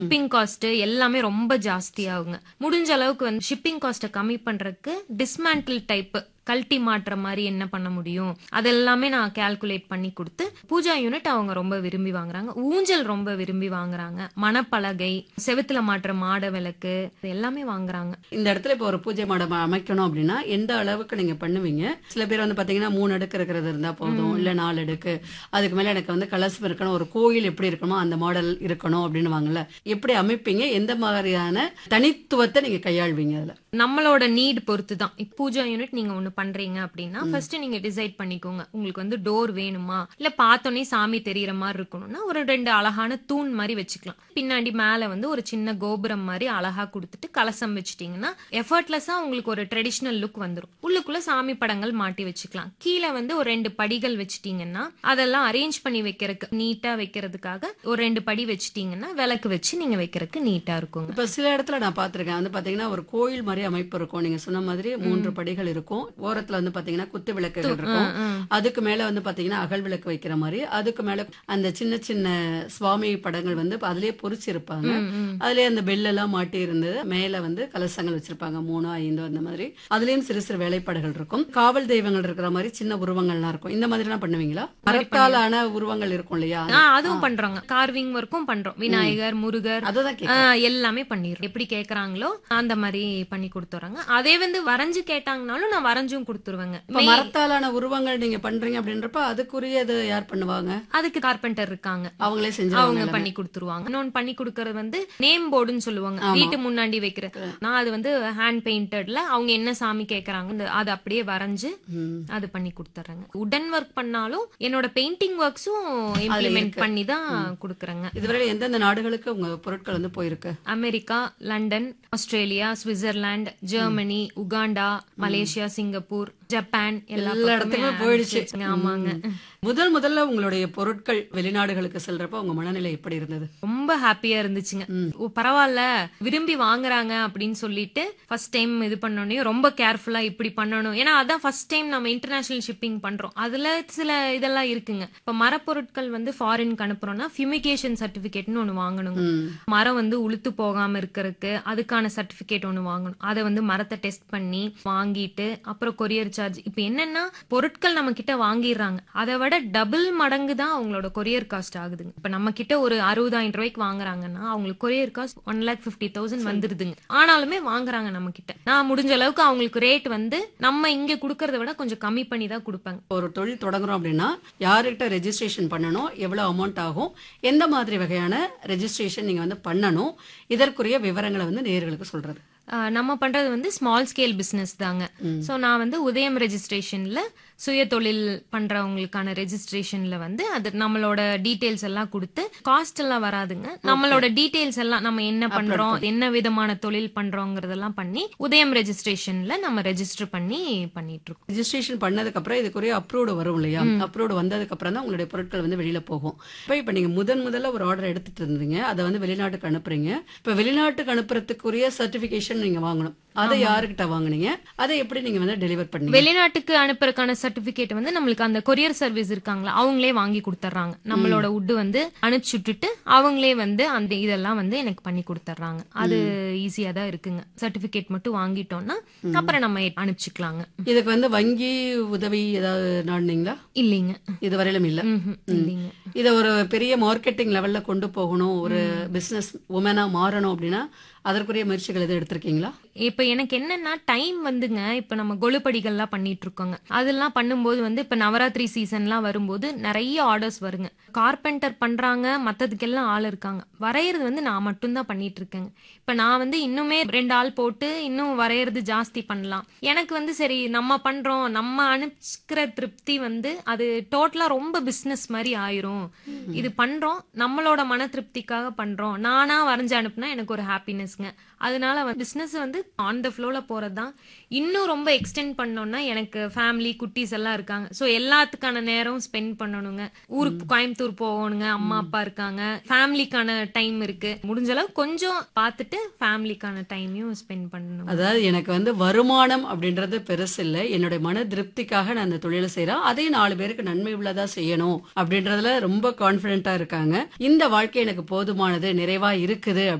Shipping cost எல்லாமே ரொம்ப ஜாஸ்தி ஆகுங்க முடிஞ்ச அளவுக்கு வந்து ஷிப்பிங் காஸ்ட்டை கம்மி பண்றதுக்கு டிஸ்மேண்டில் டைப் கல்ட்டி மாட்டுற மாதிரி என்ன பண்ண முடியும் அதெல்லாமே நான் கால்குலேட் பண்ணி கொடுத்து பூஜா யூனிட் அவங்க ரொம்ப விரும்பி வாங்குறாங்க ஊஞ்சல் ரொம்ப விரும்பி வாங்குறாங்க மணப்பலகை செவுத்துல மாட்டுற மாட விளக்கு இது எல்லாமே வாங்குறாங்க இந்த இடத்துல இப்போ ஒரு பூஜை மாடம் அமைக்கணும் அப்படின்னா எந்த அளவுக்கு நீங்க பண்ணுவீங்க சில பேர் வந்து பாத்தீங்கன்னா மூணு அடுக்கு இருக்கிறது இருந்தா போதும் இல்ல நாலு அடுக்கு அதுக்கு மேல எனக்கு வந்து கலசம் இருக்கணும் ஒரு கோயில் எப்படி இருக்கணுமோ அந்த மாடல் இருக்கணும் அப்படின்னு வாங்கல எப்படி அமைப்பீங்க எந்த மாதிரியான தனித்துவத்தை நீங்க கையாள்வீங்க அதுல நம்மளோட நீட் பொறுத்து தான் இப்ப பூஜா யூனிட் நீங்க ஒண்ணு பண்றீங்க அப்படின்னா ஃபர்ஸ்ட் நீங்க டிசைட் பண்ணிக்கோங்க உங்களுக்கு வந்து டோர் வேணுமா இல்ல பார்த்தோன்னே சாமி தெரியற மாதிரி இருக்கணும்னா ஒரு ரெண்டு அழகான தூண் மாதிரி வச்சுக்கலாம் பின்னாடி மேல வந்து ஒரு சின்ன கோபுரம் மாதிரி அழகா கொடுத்துட்டு கலசம் வச்சுட்டீங்கன்னா எஃபர்ட்லெஸ்ஸா உங்களுக்கு ஒரு ட்ரெடிஷ்னல் லுக் வந்துரும் உள்ளுக்குள்ள சாமி படங்கள் மாட்டி வச்சுக்கலாம் கீழே வந்து ஒரு ரெண்டு படிகள் வச்சுட்டீங்கன்னா அதெல்லாம் அரேஞ்ச் பண்ணி வைக்கிறதுக்கு நீட்டா வைக்கிறதுக்காக ஒரு ரெண்டு படி வச்சுட்டீங்கன்னா விளக்கு வச்சு நீங்க வைக்கிறதுக்கு நீட்டா இருக்குங்க இப்ப சில இடத்துல நான் பாத்திருக்கேன் வந்து பாத்தீங்கன்னா ஒரு கோயில் மாதிரி அமைப்பு இருக்கும் நீங்க சொன்ன மாதிரி மூன்று படிகள் இருக்கும் ஓரத்துல வந்து பாத்தீங்கன்னா குத்து விளக்குகள் இருக்கும் அதுக்கு மேல வந்து பாத்தீங்கன்னா அகல் விளக்கு வைக்கிற மாதிரி அதுக்கு மேல அந்த சின்ன சின்ன சுவாமி படங்கள் வந்து அதுலயே பொறிச்சிருப்பாங்க அதுலயே அந்த பெல் எல்லாம் மாட்டி இருந்தது மேல வந்து கலசங்கள் வச்சிருப்பாங்க மூணு ஐந்து அந்த மாதிரி அதுலயும் சிறு சிறு வேலைப்பாடுகள் இருக்கும் காவல் தெய்வங்கள் இருக்கிற மாதிரி சின்ன உருவங்கள்லாம் இருக்கும் இந்த மாதிரி எல்லாம் பண்ணுவீங்களா மரத்தாலான உருவங்கள் இருக்கும் இல்லையா ஆ அதுவும் பண்றோங்க கார்விங் ஒர்க்கும் பண்றோம் விநாயகர் முருகர் அததான் ஆ, எல்லாமே பண்ணிடுறோம் எப்படி கேக்குறாங்களோ அந்த மாதிரி பண்ணி கொடுத்துறாங்க அதே வந்து வரைஞ்சு கேட்டாங்கனாலும் நான் வரைஞ்சும் கொடுத்துருவேங்க இப்ப மரத்தாலான உருவங்கள் நீங்க பண்றீங்க அப்படின்றப்ப அதுக்குரியது யார் பண்ணுவாங்க அதுக்கு கார்பெண்டர் இருக்காங்க அவங்களே அவங்க செஞ்சுருவாங்க பண்ணி கொடுத்துருவாங்க இன்னொன்னு பண்ணி கொடுக்கறது வந்து நேம் போர்டுன்னு சொல்லுவாங்க வீட்டு முன்னாடி வைக்கிற நான் அது வந்து ஹேண்ட் பெயிண்டட்ல அவங்க என்ன சாமி கேக்குறாங்க இந்த- அது அப்படியே வரைஞ்சு அது பண்ணி கொடுத்துறாங்க உடன் ஒர்க் பண்ணாலும் என்னோட பெயிண்டிங் ஒர்க்ஸும் இம்ப்ளிமெண்ட் பண்ணி தான் கொடுக்குறேங்க இதுவரை எந்தெந்த நாடுகளுக்கு உங்க பொருட்கள் வந்து போயிருக்கு America London Australia Switzerland Germany Uganda Malaysia Singapore Japan எல்லா எல்லா பக்கமே இடத்துக்குமே போயிடுச்சு அனுப்பிச்சிருச்சுங்க. ஆமாங்க ம். முதல் முதல்ல உங்களுடைய பொருட்கள் வெளிநாடுகளுக்கு செல்றப்ப உங்க மனநிலை எப்படி இருந்தது ரொம்ப ஹாப்பியா இருந்துச்சுங்க ஓ பரவாயில்ல விரும்பி வாங்குறாங்க அப்படின்னு சொல்லிட்டு ஃபர்ஸ்ட் டைம் இது பண்ணோடனே ரொம்ப கேர்ஃபுல்லா இப்படி பண்ணணும் ஏன்னா அதான் ஃபர்ஸ்ட் டைம் நம்ம இன்டர்நேஷனல் ஷிப்பிங் பண்றோம் அதுல சில இதெல்லாம் இருக்குங்க இப்ப மரப்பொருட்கள் வந்து ஃபாரினுக்கு அனுப்புறோம்னா ஃபியூமிகேஷன் சர்டிபிகேட்னு ஒண்ணு வாங்கணுங்க ம். மரம் வந்து உளுத்து போகாம இருக்கறதுக்கு அதுக்கான சர்டிபிகேட் ஒண்ணு வாங்கணும் அதை வந்து மரத்தை டெஸ்ட் பண்ணி வாங்கிட்டு அப்புறம் கொரியர் சார்ஜ் இப்ப என்னன்னா பொருட்கள் நம்ம கிட்ட வாங்கிடுறாங்க அதை விட டபுள் மடங்கு தான் அவங்களோட கொரியர் காஸ்ட் ஆகுதுங்க இப்ப நம்ம கிட்ட ஒரு அறுபதாயிரம் ரூபாய்க்கு வாங்குறாங்கன்னா அவங்களுக்கு courier cost one lakh fifty thousand வந்துருதுங்க ஆனாலுமே வாங்குறாங்க நம்ம கிட்ட நான் முடிஞ்ச அளவுக்கு அவங்களுக்கு ரேட் வந்து நம்ம இங்க கொடுக்கறத விட கொஞ்சம் கம்மி பண்ணி தான் கொடுப்பாங்க ஒரு தொழில் தொடங்குறோம் அப்படின்னா யாருக்கிட்ட ரெஜிஸ்ட்ரேஷன் பண்ணணும் எவ்வளவு அமௌண்ட் ஆகும் எந்த மாதிரி வகையான ரெஜிஸ்ட்ரேஷன் நீங்க வந்து பண்ணணும் இதற்குரிய விவரங்களை வந்து நேயர்களுக்கு சொல்றது ஆஹ் நம்ம பண்றது வந்து ஸ்மால் ஸ்கேல் பிசினஸ் தாங்க சோ நான் வந்து உதயம் ரெஜிஸ்ட்ரேஷன்ல சுய தொழில் பண்றவங்களுக்கான ரெஜிஸ்ட்ரேஷன்ல வந்து அது நம்மளோட டீடைல்ஸ் எல்லாம் கொடுத்து காஸ்ட் எல்லாம் வராதுங்க நம்மளோட டீடைல்ஸ் எல்லாம் நம்ம என்ன பண்றோம் என்ன விதமான தொழில் பண்றோங்கிறதெல்லாம் பண்ணி உதயம் ரெஜிஸ்ட்ரேஷன்ல நம்ம ரெஜிஸ்டர் பண்ணி பண்ணிட்டு இருக்கோம் ரெஜிஸ்ட்ரேஷன் பண்ணதுக்கு அப்புறம் இதுக்குரிய அப்ரூவ்டு வரும் இல்லையா அப்ரூவ்டு வந்ததுக்கு அப்புறம் தான் உங்களுடைய பொருட்கள் வந்து வெளியில போகும் இப்போ இப்போ நீங்க முதன் முதல்ல ஒரு ஆர்டர் எடுத்துட்டு இருந்தீங்க அதை வந்து வெளிநாட்டுக்கு அனுப்புறீங்க இப்போ வெளிநாட்டுக்கு அனுப்புறதுக்குரிய சர்டிபிகேஷன் நீங்க வாங்கணும் அதை யாருக்கிட்ட வாங்குனீங்க அதை எப்படி நீங்க வந்து டெலிவர் பண்ணீங்க வெளிநாட்டுக்கு அனுப்புறதுக்கான சர்டிபிகேட் வந்து நம்மளுக்கு அந்த கொரியர் சர்வீஸ் இருக்காங்களா அவங்களே வாங்கி கொடுத்துட்றாங்க நம்மளோட உட்டு வந்து அனுப்பிச்சு விட்டுட்டு அவங்களே வந்து அந்த இதெல்லாம் வந்து எனக்கு பண்ணி கொடுத்துட்றாங்க அது ஈஸியா தான் இருக்குங்க சர்டிபிகேட் மட்டும் வாங்கிட்டோம்னா அப்புறம் நம்ம அனுப்பிச்சுக்கலாங்க இதுக்கு வந்து வங்கி உதவி ஏதாவது நாடுனீங்களா இல்லைங்க இதுவரையிலும் இல்ல ம்ஹும். இல்லைங்க இதை ஒரு பெரிய மார்க்கெட்டிங் லெவல்ல கொண்டு போகணும் ஒரு பிசினஸ் உமனா மாறணும் அப்படின்னா அதற்குரிய முயற்சிகள் எதுவும் எடுத்திருக்கீங்களா இப்ப எனக்கு என்னன்னா டைம் வந்துங்க இப்ப நம்ம கொலுப்படிகள்லாம் பண்ணிட்டு இருக்கோங்க அதெல்லாம் பண்ணும்போது வந்து இப்ப நவராத்திரி சீசன்லாம் வரும்போது நிறைய ஆர்டர்ஸ் வருங்க கார்பெண்டர் பண்றாங்க மத்ததுக்கெல்லாம் ஆள் இருக்காங்க வரையறது வந்து நான் மட்டும்தான் பண்ணிட்டு இருக்கேங்க இப்ப நான் வந்து இன்னுமே ரெண்டு ஆள் போட்டு இன்னும் வரையறது ஜாஸ்தி பண்ணலாம் எனக்கு வந்து சரி நம்ம பண்றோம் நம்ம அனுப்பிக்கிற திருப்தி வந்து அது டோட்டலா ரொம்ப பிசினஸ் மாதிரி ஆயிரும் இது பண்றோம் நம்மளோட மன திருப்திக்காக பண்றோம் நானா வரைஞ்சு அனுப்புனா எனக்கு ஒரு ஹாப்பினஸ்ங்க அதனால பிசினஸ் வந்து ஆன் த ஃப்ளோல போறதுதான் இன்னும் ரொம்ப எக்ஸ்டெண்ட் பண்ணோம்னா எனக்கு ஃபேமிலி குட்டீஸ் எல்லாம் இருக்காங்க ஸோ எல்லாத்துக்கான நேரம் ஸ்பெண்ட் பண்ணணுங்க ஊருக்கு கோயம்புத்தூர் போகணுங்க அம்மா அப்பா இருக்காங்க ஃபேமிலிக்கான டைம் இருக்கு முடிஞ்ச அளவு கொஞ்சம் பார்த்துட்டு ஃபேமிலிக்கான டைமையும் ஸ்பெண்ட் பண்ணணும் அதாவது எனக்கு வந்து வருமானம் அப்படின்றது பெருசு இல்லை என்னுடைய மன திருப்திக்காக நான் அந்த தொழிலை செய்யறேன் அதே நாலு பேருக்கு நன்மை உள்ளதா செய்யணும் அப்படின்றதுல ரொம்ப கான்பிடென்ட்டா இருக்காங்க இந்த வாழ்க்கை எனக்கு போதுமானது நிறைவா இருக்குது